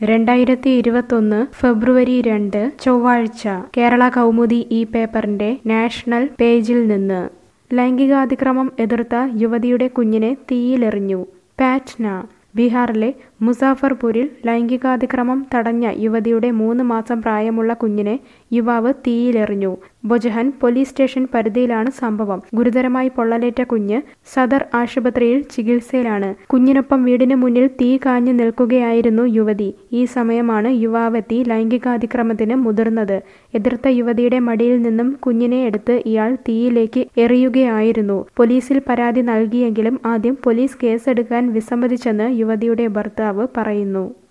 രണ്ടായിരത്തി ഇരുപത്തൊന്ന് ഫെബ്രുവരി രണ്ട് ചൊവ്വാഴ്ച കേരള കൗമുദി ഈ പേപ്പറിന്റെ നാഷണൽ പേജിൽ നിന്ന് ലൈംഗികാതിക്രമം എതിർത്ത യുവതിയുടെ കുഞ്ഞിനെ തീയിലെറിഞ്ഞു പാറ്റ്ന ബീഹാറിലെ മുസാഫർപൂരിൽ ലൈംഗികാതിക്രമം തടഞ്ഞ യുവതിയുടെ മൂന്ന് മാസം പ്രായമുള്ള കുഞ്ഞിനെ യുവാവ് തീയിലെറിഞ്ഞു ബൊജഹൻ പോലീസ് സ്റ്റേഷൻ പരിധിയിലാണ് സംഭവം ഗുരുതരമായി പൊള്ളലേറ്റ കുഞ്ഞ് സദർ ആശുപത്രിയിൽ ചികിത്സയിലാണ് കുഞ്ഞിനൊപ്പം വീടിന് മുന്നിൽ തീ കാഞ്ഞു നിൽക്കുകയായിരുന്നു യുവതി ഈ സമയമാണ് യുവാവെത്തി ലൈംഗികാതിക്രമത്തിന് മുതിർന്നത് എതിർത്ത യുവതിയുടെ മടിയിൽ നിന്നും കുഞ്ഞിനെ എടുത്ത് ഇയാൾ തീയിലേക്ക് എറിയുകയായിരുന്നു പോലീസിൽ പരാതി നൽകിയെങ്കിലും ആദ്യം പോലീസ് കേസെടുക്കാൻ വിസമ്മതിച്ചെന്ന് യുവതിയുടെ ഭർത്താവ് പറയുന്നു